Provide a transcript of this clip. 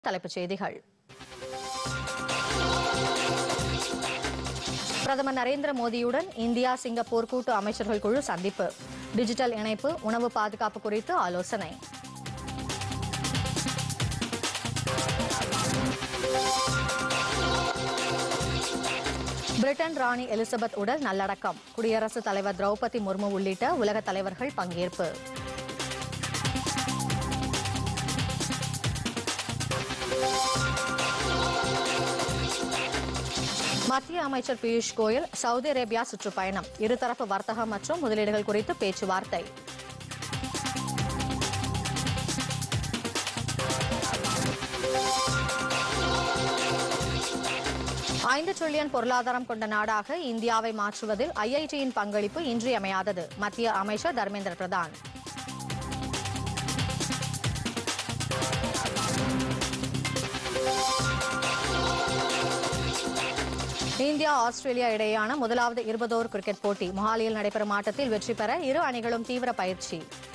தலைப்புச் செய்திகள் பிரதமர் நரேந்திர மோடியுடன் இந்தியா சிங்கப்பூர் கூட்டு அமைச்சர்கள் குழு சந்திப்பு டிஜிட்டல் இணைப்பு உணவு பாதுகாப்பு குறித்து ஆலோசனை பிரிட்டன் ராணி எலிசபெத் உடல் நல்லடக்கம் குடியரசுத் தலைவர் திரௌபதி முர்மு உள்ளிட்ட உலக தலைவர்கள் பங்கேற்பு மத்திய அமைச்சர் பியூஷ் கோயல் சவுதி அரேபியா சுற்றுப்பயணம் இருதரப்பு வர்த்தகம் மற்றும் முதலீடுகள் குறித்து பேச்சுவார்த்தை ஐந்து ட்ரில்லியன் பொருளாதாரம் கொண்ட நாடாக இந்தியாவை மாற்றுவதில் ஐஐடியின் பங்களிப்பு இன்றியமையாதது மத்திய அமைச்சர் தர்மேந்திர பிரதான் இந்தியா ஆஸ்திரேலியா இடையேயான முதலாவது இருபதோர் கிரிக்கெட் போட்டி மொஹாலியில் நடைபெறும் ஆட்டத்தில் வெற்றி பெற இரு அணிகளும் தீவிர பயிற்சி